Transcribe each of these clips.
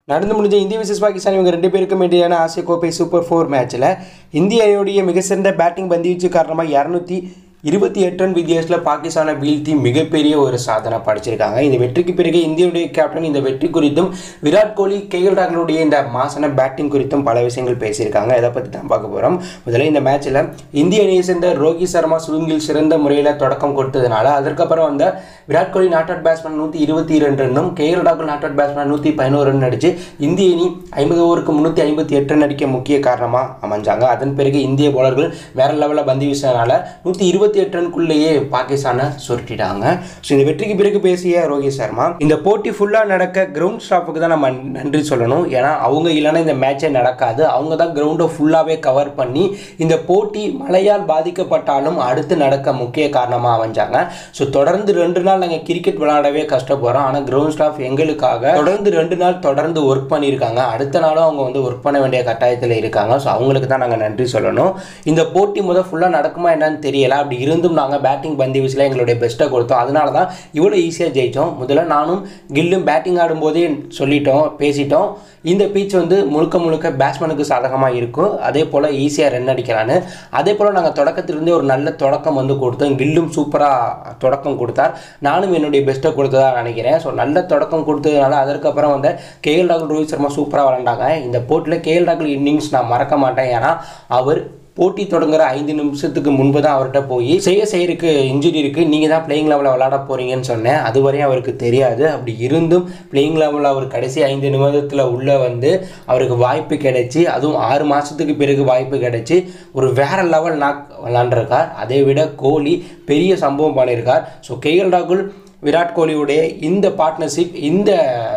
நடந்து முடிஞ்ச இந்திய விசஸ் பாகிஸ்தான் இவங்க ரெண்டு பேருக்கும் இடையான ஆசிய கோப்பை சூப்பர் ஃபோர் மேட்ச்சில் இந்திய அணியுடைய மிக சிறந்த பேட்டிங் பந்துவீச்சு காரணமாக இரநூத்தி இருபத்தி எட்டு ரன் வித்தியாசத்தில் பாகிஸ்தானை வீழ்த்தி மிகப்பெரிய ஒரு சாதனை படைச்சிருக்காங்க இந்த வெற்றிக்கு பிறகு இந்தியாவுடைய கேப்டன் இந்த வெற்றி குறித்தும் விராட் கோலி கேஎல் ராகுலுடைய இந்த மாசான பேட்டிங் குறித்தும் பல விஷயங்கள் பேசியிருக்காங்க இதை பற்றி தான் பார்க்க போகிறோம் முதல்ல இந்த மேட்ச்சில் இந்திய அணியை சேர்ந்த ரோஹித் சர்மா சுருங்கில் சிறந்த முறையில் தொடக்கம் கொடுத்ததுனால அதற்கப்புறம் வந்த Virat Kohli not out batsman நூற்றி இருபத்தி இரண்டு ரன்னும் கேஎல் ராகுல் நாட் அவுட் பேட்ஸ்மேன் நூற்றி பதினோரு ரன் அடிச்சு இந்திய அணி ஐம்பது ஓவருக்கு முந்நூற்றி ஐம்பத்தி எட்டு ரன் அடிக்க முக்கிய காரணமாக அமைஞ்சாங்க அதன் பிறகு இந்திய பவுலர்கள் வேற லெவலில் பந்து வீசினால நூற்றி இருபத்தி எட்டு ரன்குள்ளேயே பாகிஸ்தானை சுருட்டிட்டாங்க ஸோ இந்த வெற்றிக்கு பிறகு பேசிய ரோஹித் சர்மா இந்த போட்டி ஃபுல்லாக நடக்க கிரவுண்ட் ஸ்டாஃபுக்கு தான் நம்ம நன்றி சொல்லணும் ஏன்னா அவங்க இல்லைன்னா இந்த மேட்சே நடக்காது அவங்க தான் கிரவுண்டை ஃபுல்லாகவே கவர் பண்ணி இந்த போட்டி மழையால் பாதிக்கப்பட்டாலும் அடுத்து நடக்க முக்கிய காரணமாக அமைஞ்சாங்க ஸோ தொடர்ந்து ரெண்டு நாள் நாங்கள் கிரிக்கெட் விளையாடவே கஷ்டப்படுறோம் ஆனால் கிரவுண்ட் ஸ்டாஃப் எங்களுக்காக தொடர்ந்து ரெண்டு நாள் தொடர்ந்து ஒர்க் பண்ணியிருக்காங்க அடுத்த நாளும் அவங்க வந்து ஒர்க் பண்ண வேண்டிய கட்டாயத்தில் இருக்காங்க ஸோ அவங்களுக்கு தான் நாங்கள் நன்றி சொல்லணும் இந்த போட்டி முதல் ஃபுல்லாக நடக்குமா என்னன்னு தெரியல அப்படி இருந்தும் நாங்கள் பேட்டிங் பந்து வீசில் எங்களுடைய பெஸ்ட்டை கொடுத்தோம் அதனால தான் இவ்வளோ ஈஸியாக ஜெயித்தோம் முதல்ல நானும் கில்லும் பேட்டிங் ஆடும்போதே சொல்லிட்டோம் பேசிட்டோம் இந்த பீச் வந்து முழுக்க முழுக்க பேட்ஸ்மேனுக்கு சாதகமாக இருக்கும் அதே போல் ஈஸியாக ரன் அடிக்கலான்னு அதே போல் நாங்கள் தொடக்கத்திலிருந்தே ஒரு நல்ல தொடக்கம் வந்து கொடுத்தோம் கில்லும் சூப்பராக தொடக்கம் கொடுத்தார் நானும் என்னுடைய பெஸ்ட்டை கொடுத்ததா நினைக்கிறேன் ஸோ நல்ல தொடக்கம் கொடுத்ததுனால அதற்கப்புறம் வந்து கேஎல் ராகுல் ரோஹித் சர்மா சூப்பராக விளாண்டாங்க இந்த போட்டியில் கேஎல் ராகுல் இன்னிங்ஸ் நான் மறக்க மாட்டேன் ஏன்னா அவர் போட்டி தொடங்குற ஐந்து நிமிஷத்துக்கு முன்பு தான் அவர்கிட்ட போய் செய்ய செய்யறதுக்கு இன்ஜுரி இருக்குது நீங்கள் தான் பிளேயிங் லெவலில் விளாட போகிறீங்கன்னு சொன்னேன் அது வரையும் அவருக்கு தெரியாது அப்படி இருந்தும் பிளேயிங் லெவலில் அவர் கடைசி ஐந்து நிமிடத்தில் உள்ளே வந்து அவருக்கு வாய்ப்பு கிடைச்சி அதுவும் ஆறு மாதத்துக்கு பிறகு வாய்ப்பு கிடைச்சி ஒரு வேற லெவல் நாக் விளாண்டுருக்கார் அதை விட கோலி பெரிய சம்பவம் பண்ணியிருக்கார் ஸோ கேஎல் ராகுல் விராட் கோலியுடைய இந்த பார்ட்னர்ஷிப் இந்த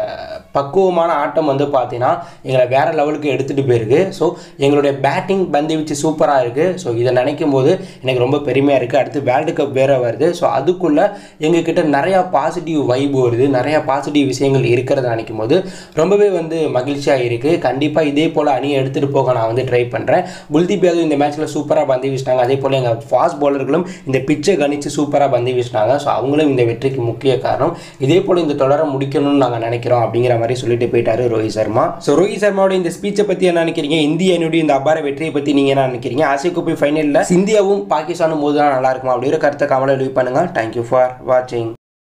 பக்குவமான ஆட்டம் வந்து பார்த்தீங்கன்னா எங்களை வேறு லெவலுக்கு எடுத்துகிட்டு போயிருக்கு ஸோ எங்களுடைய பேட்டிங் பந்து வீச்சு சூப்பராக இருக்குது ஸோ இதை நினைக்கும் போது எனக்கு ரொம்ப பெருமையாக இருக்குது அடுத்து வேர்ல்டு கப் வேறு வருது ஸோ அதுக்குள்ளே எங்ககிட்ட நிறையா பாசிட்டிவ் வைப் வருது நிறையா பாசிட்டிவ் விஷயங்கள் இருக்கிறத நினைக்கும் போது ரொம்பவே வந்து மகிழ்ச்சியாக இருக்குது கண்டிப்பாக இதே போல் அணியை எடுத்துகிட்டு போக நான் வந்து ட்ரை பண்ணுறேன் குல்தீப் யாதவ் இந்த மேட்ச்சில் சூப்பராக பந்து வீசினாங்க அதே போல் எங்கள் ஃபாஸ்ட் பவுலர்களும் இந்த பிச்சை கணிச்சு சூப்பராக பந்து வீசினாங்க ஸோ அவங்களும் இந்த வெற்றிக்கு முக்கிய காரணம் இதே போல் இந்த தொடரை முடிக்கணும்னு நாங்கள் நினைக்கிறோம் அப்படிங்கிற மாதிரி சொல்லிட்டு போயிட்டாரு ரோஹித் சர்மா ஸோ ரோஹித் சர்மாவோட இந்த ஸ்பீச்சை பற்றி என்ன நினைக்கிறீங்க இந்திய அணியுடைய இந்த அபார வெற்றியை பற்றி நீங்கள் என்ன நினைக்கிறீங்க ஆசிய கோப்பை ஃபைனலில் இந்தியாவும் பாகிஸ்தானும் போது தான் நல்லா இருக்குமா அப்படிங்கிற கருத்தை கமலை லீவ் பண்ணுங்கள் தேங்க்யூ ஃபார் வாட்சிங்